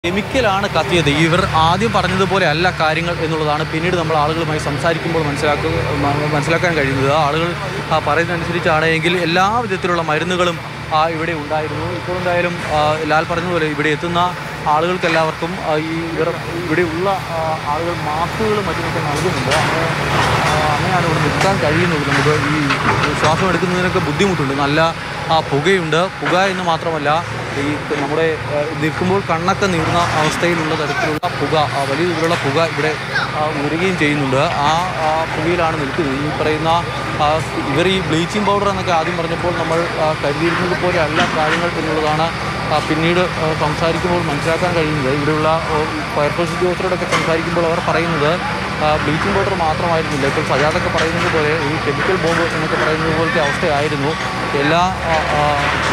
കെമിക്കലാണ് കത്തിയത് ഇവർ ആദ്യം പറഞ്ഞതുപോലെ അല്ല കാര്യങ്ങൾ എന്നുള്ളതാണ് പിന്നീട് നമ്മൾ ആളുകളുമായി സംസാരിക്കുമ്പോൾ മനസ്സിലാക്കുക മ- മനസ്സിലാക്കാൻ കഴിയുന്നത് ആളുകൾ ആ, പറയുന്നതനുസരിച്ചാണ് എങ്കിൽ എല്ലാ വിധത്തിലുള്ള മരുന്നുകളും ആ, ഇവിടെ ഉണ്ടായിരുന്നു ഇപ്പോൾ എന്തായാലും ആ, ലാൽ പറഞ്ഞതുപോലെ ഇവിടെ എത്തുന്ന ആളുകൾക്കെല്ലാവർക്കും ആ, ഈ ഇവർ ഇവിടെയുള്ള ആ, ആളുകൾ മാസ്കുകളും മറ്റുമൊക്കെ നൽകുന്നുണ്ട് അങ്ങനെ ആ, അങ്ങനെയാണ് ഇവിടെ നിൽക്കാൻ കഴിയുന്നത് നമുക്ക് ഈ ശ്വാസം എടുക്കുന്നതിനൊക്കെ ബുദ്ധിമുട്ടുണ്ട് നല്ല ആ, പുകയുണ്ട് പുക എന്ന് മാത്രമല്ല ഈ നമ്മുടെ ആ, നിൽക്കുമ്പോൾ കണ്ണൊക്കെ നീർന്ന അവസ്ഥയിലുള്ള തരത്തിലുള്ള പുക ആ, വലിയ തോതിലുള്ള പുക ഇവിടെ ആ, ഉയരുകയും ചെയ്യുന്നുണ്ട് ആ ആ പുകയിലാണ് നിൽക്കുന്നത് ഈ പറയുന്ന ആ, ഇവർ ഈ ബ്ലീച്ചിങ് പൗഡർ എന്നൊക്കെ ആദ്യം പറഞ്ഞപ്പോൾ നമ്മൾ ആ, കരുതിയിരുന്നത് പോലെ അല്ല കാര്യങ്ങൾ എന്നുള്ളതാണ് ആ, പിന്നീട് ആ, സംസാരിക്കുമ്പോൾ മനസ്സിലാക്കാൻ കഴിയുന്നത് ഇവിടെയുള്ള ഓ, ഫയർഫോഴ്സ് ഉദ്യോഗസ്ഥരോടൊക്കെ സംസാരിക്കുമ്പോൾ അവർ പറയുന്നത് ബ്ലീച്ചിങ് പൗഡർ മാത്രമായിരുന്നില്ല ഇപ്പോൾ സജാദൊക്കെ പറയുന്നത് പോലെ ഈ കെമിക്കൽ ബോംബ് എന്നൊക്കെ പറയുന്നത് പോലത്തെ അവസ്ഥയായിരുന്നു എല്ലാ ആ, ആ,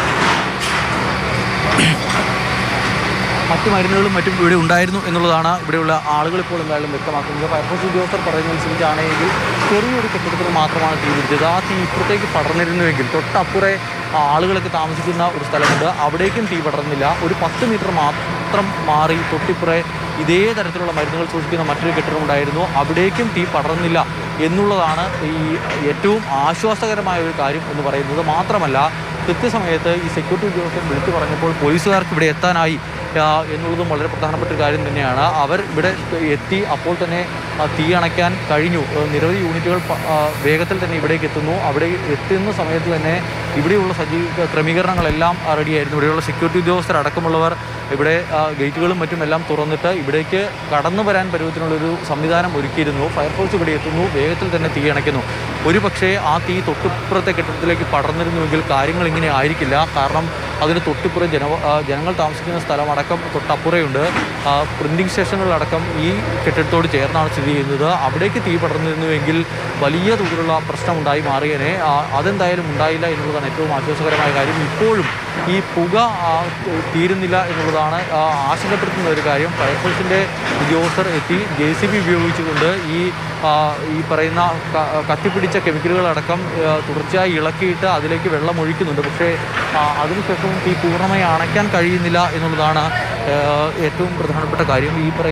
മറ്റു മരുന്നുകളും മറ്റും ഇവിടെ ഉണ്ടായിരുന്നു എന്നുള്ളതാണ് ഇവിടെയുള്ള ആളുകൾ ഇപ്പോൾ എന്തായാലും വ്യക്തമാക്കുന്നത് ഫയർഫോഴ്സ് ഉദ്യോഗസ്ഥർ പറയുന്നതനുസരിച്ചാണെങ്കിൽ ചെറിയൊരു കെട്ടിടത്തിൽ മാത്രമാണ് തീ പിടിച്ചത് ആ തീ ഇപ്പുറത്തേക്ക് പടർന്നിരുന്നുവെങ്കിൽ തൊട്ടപ്പുറേ ആ ആളുകളൊക്കെ താമസിക്കുന്ന ഒരു സ്ഥലമുണ്ട് അവിടേക്കും തീ പടർന്നില്ല ഒരു പത്ത് മീറ്റർ മാത്രം മാറി തൊട്ടിപ്പുറേ ഇതേ തരത്തിലുള്ള മരുന്നുകൾ സൂക്ഷിക്കുന്ന മറ്റൊരു കെട്ടിടം ഉണ്ടായിരുന്നു അവിടേക്കും തീ പടർന്നില്ല എന്നുള്ളതാണ് ഈ ഏറ്റവും ആശ്വാസകരമായ ഒരു കാര്യം എന്ന് പറയുന്നത് മാത്രമല്ല കൃത്യസമയത്ത് ഈ സെക്യൂരിറ്റി ഉദ്യോഗസ്ഥർ വിളിച്ചു പറഞ്ഞപ്പോൾ പോലീസുകാർക്ക് ഇവിടെ എത്താനായി ആ, എന്നുള്ളതും വളരെ പ്രധാനപ്പെട്ട ഒരു കാര്യം തന്നെയാണ് അവർ ഇവിടെ എത്തി അപ്പോൾ തന്നെ ആ, തീ അണയ്ക്കാൻ കഴിഞ്ഞു ഏ, നിരവധി യൂണിറ്റുകൾ പ- ആ, വേഗത്തിൽ തന്നെ ഇവിടേക്ക് എത്തുന്നു അവിടെ എത്തുന്ന സമയത്ത് തന്നെ ഇവിടെയുള്ള സജ്ജീ ക്രമീകരണങ്ങളെല്ലാം റെഡിയായിരുന്നു ഇവിടെയുള്ള സെക്യൂരിറ്റി ഉദ്യോഗസ്ഥർ അടക്കമുള്ളവർ ഇവിടെ ആ, ഗേറ്റുകളും മറ്റും എല്ലാം തുറന്നിട്ട് ഇവിടേക്ക് കടന്നു വരാൻ പരുവത്തിനുള്ളൊരു സംവിധാനം ഒരുക്കിയിരുന്നു ഫയർഫോഴ്സ് ഇവിടെ എത്തുന്നു വേഗത്തിൽ തന്നെ തീ അണയ്ക്കുന്നു ഒരു പക്ഷേ ആ തീ തൊട്ടുപുറത്തെ കെട്ടിടത്തിലേക്ക് പടർന്നിരുന്നുവെങ്കിൽ കാര്യങ്ങൾ ഇങ്ങനെ ആയിരിക്കില്ല കാരണം അതിന് തൊട്ടിപ്പുറം ജന ആ, ജനങ്ങൾ താമസിക്കുന്ന സ്ഥലമടക്കം തൊട്ടപ്പുറയുണ്ട് പ്രിൻറ്റിംഗ് സ്റ്റേഷനുകളടക്കം ഈ കെട്ടിടത്തോട് ചേർന്നാണ് സ്ഥിതി ചെയ്യുന്നത് അവിടേക്ക് തീ പടർന്നിരുന്നുവെങ്കിൽ വലിയ തോതിലുള്ള പ്രശ്നമുണ്ടായി മാറിയേനെ ആ, അതെന്തായാലും ഉണ്ടായില്ല എന്നുള്ളതാണ് ഏറ്റവും ആശ്വാസകരമായ കാര്യം ഇപ്പോഴും ഈ പുക ആ, തീരുന്നില്ല എന്നുള്ളതാണ് ആ, ആശങ്കപ്പെടുത്തുന്ന ഒരു കാര്യം ഫയർഫോഴ്സിൻ്റെ ഉദ്യോഗസ്ഥർ എത്തി ജെ സി ബി ഉപയോഗിച്ചുകൊണ്ട് ഈ ആ, ഈ പറയുന്ന ക- കത്തിപ്പിടിച്ച കെമിക്കലുകളടക്കം ആ, തുടർച്ചയായി ഇളക്കിയിട്ട് അതിലേക്ക് വെള്ളം ഒഴിക്കുന്നുണ്ട് പക്ഷേ ആ, അതിനുശേഷവും തീ പൂർണ്ണമായി അണയ്ക്കാൻ കഴിയുന്നില്ല എന്നുള്ളതാണ് ആ, ഏറ്റവും പ്രധാനപ്പെട്ട കാര്യം ഈ പറയുന്ന